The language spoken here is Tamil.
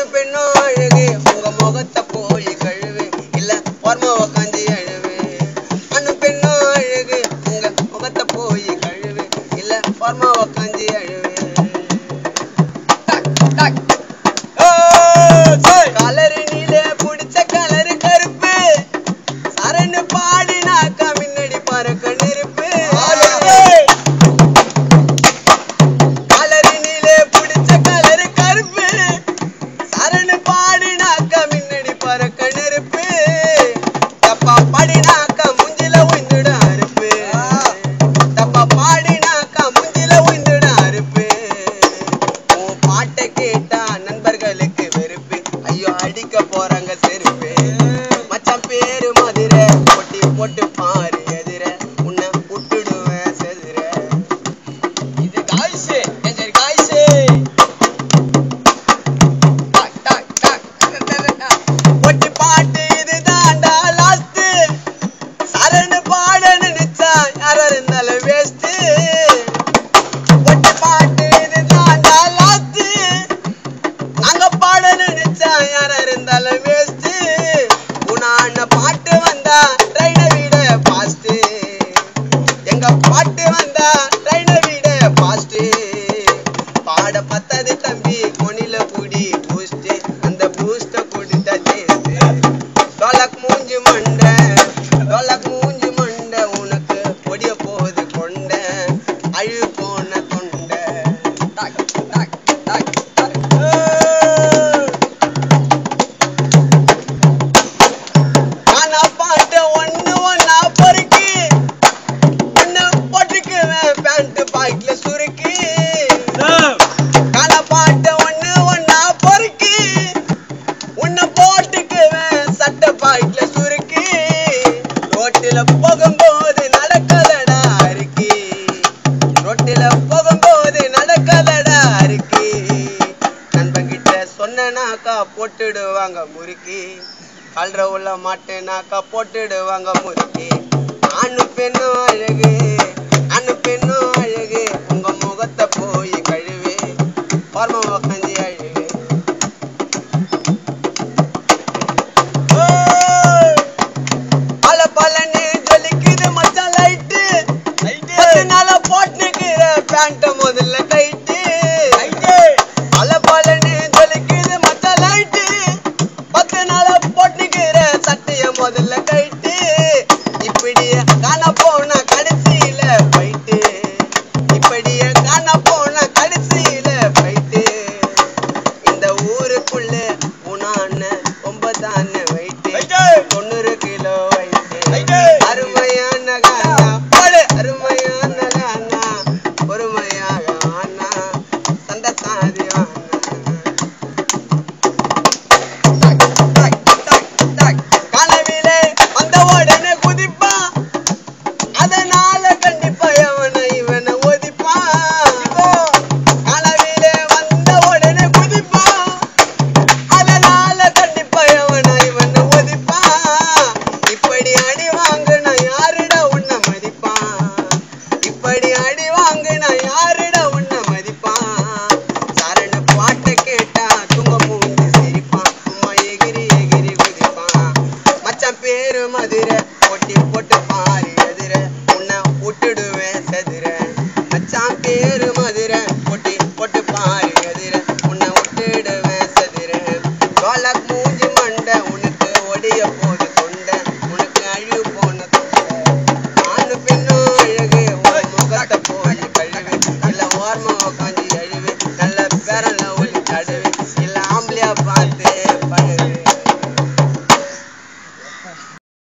ஆணு பெண்ணும் அழகு உங்க முகத்தை போய் கழுவு இல்ல ஓர்மா உக்காந்து அழுவு ஆணு பெண்ணும் அழகு உங்க முகத்தை போய் கழுவு இல்ல ஓர்மா உக்காந்து அழுவு டக், டக். கலரு நீல புடிச்ச கலரு கருப்பு சரணு பாடினாக்கா முன்னாடி பறக்க நெருப்பு கலரு நீல புடிச்ச கலரு கருப்பு சரணு பாடினாக்கா முன்னாடி பறக்க நெருப்பு தப்பா பாடினாக்கா முஞ்சில உந்துட அறுப்பு தப்பா பாடினாக்கா முஞ்சில உந்துட அறுப்பு உன் பாட்டை கேட்டா நண்பர்களுக்கு வெறுப்பு ஐயோ அடிக்க போறாங்க செருப்பு மச்சான் பேரு மதுரை போட்டி போட்டு பாரு எதிர உன்னை விட்டுடுவேன் செதுர இது காய்ஸு என் சரி காய்ஸு டக், டக், டக், டக், டக், டக். ஒட்டி பாட்டு இது தாண்டா லாஸ்ட் சரணு பாட நினைச்சா யாரா இருந்தாலும் வேஸ்ட் ஒட்டி பாட்டு இது தாண்டா லாஸ்ட் நாங்க பாட நினைச்சா யாரா இருந்தாலும் வேஸ்ட் உனான பாட்டு வந்தா ட்ரெயினை விட பாஸ்ட் எங்க பாட்டு வந்தா ட்ரெயினை விட பாஸ்ட் பாட பத்தாது தம்பி கொனில குடி பூஸ்ட் அந்த பூஸ்ட குடித்த டேஸ்ட் டொலக் மூஞ்சி மண்டை டொலக் மூஞ்சி மண்டை உனக்கு பொடிய போகுது கொண்ட அழு போன தொண்டை டக், டக், டக், டக். ஏய். நானா பாட்டு ஒண்ணு ஒண்ணா பொறுக்கி ஒண்ணு போட்டுக்குவேன் பேண்ட் பாக்கெட்ல சுருக்கி கால பாட்டு ஒண்ணு ஒண்ணா பொறுக்கி உன்னை போட்டுக்குவேன் சட்டை பாக்கெட்ல சுருக்கி ரோட்டில போகும்போது நடக்கலடா அருக்கி ரோட்டில போகும்போது நடக்கலடா அருக்கி நண்பன்கிட்ட சொன்னனாக்கா போட்டுடுவாங்க முறுக்கி கல்ற உள்ள மாட்டேனாக்கா போட்டுடுவாங்க முறுக்கி ஆணு பெண்ணும் அழகு ஆணு பெண்ணும்